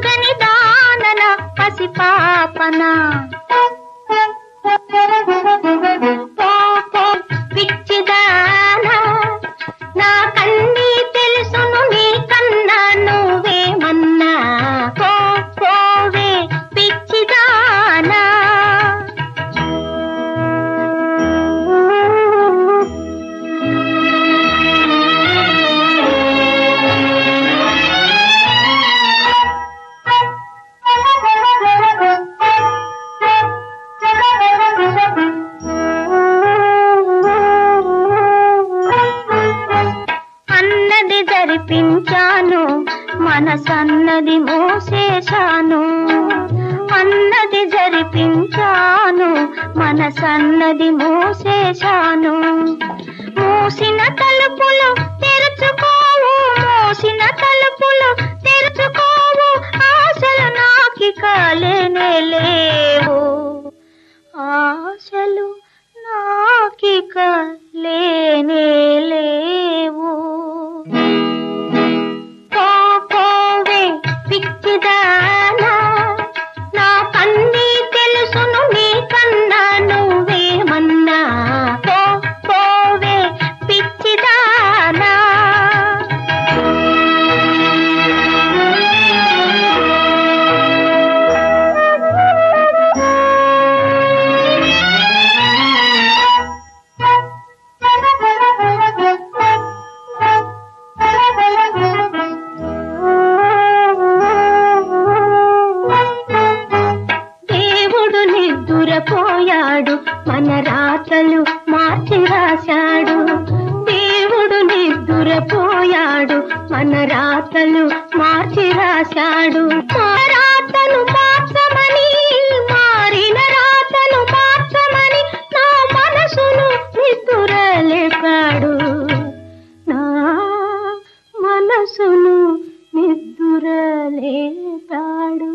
ఎరుగని దానన పసిపాపన పో, పో, పిచ్చిదానా నా కన్నీ తెలుసును నీ కన్నా నువ్వేమన్నా పో పోవే పిచ్చిదానా అన్నది జరిపించాను మనసన్నది మోసేశాను అన్నది జరిపించాను మనసన్నది మోసేశాను మూసిన తలుపులు తెరుచుకోవు మూసిన తలుపులు తెరుచుకోవు ఆశలు నాకిక లేనే లేవు ఆశలు నాకిక లేనే లేవు పో పోవే పిచ్చిదానా నా కన్నీ తెలుసును నీ కన్నా నువ్వేమన్నా పో పోవే పిచ్చిదానా దేవుడు నిద్దురపోయాడు మన రాతలు మార్చి రాశాడు దేవుడు నిద్దురపోయాడు మన రాతలు మార్చి రాశాడు మా రాతలు మార్చమని మారిన రాతలు మార్చమని నా మనసును నిద్దురలేపాడు నా మనసును నిద్దురలేపాడు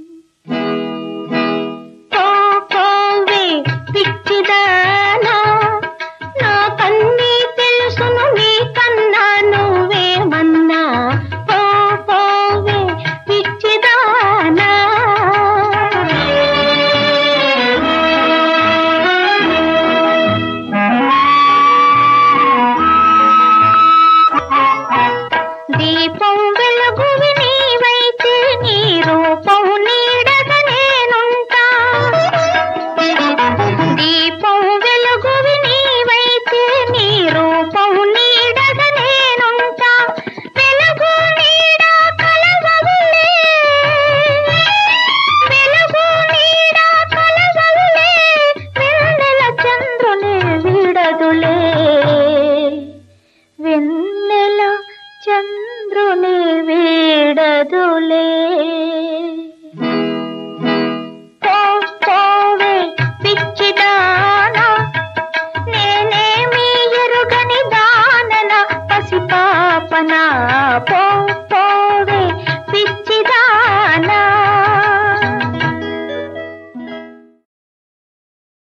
పో పోవే పిచ్చిదానా నా కన్నీ తెలుసును నీ కన్నా నువ్వేమన్నా పో పోవే పిచ్చిదానా దీపం వెలుగువి నీవైతే నీ రూపం నీడగా నేనుంటా దీపం వెలుగువి నీవైతే నీ రూపం నీడగా నేనుంటా వెలుగు నీడ కలవవులే వెలుగు నీడ కలవవులే వెన్నెల చంద్రులే వీడదులే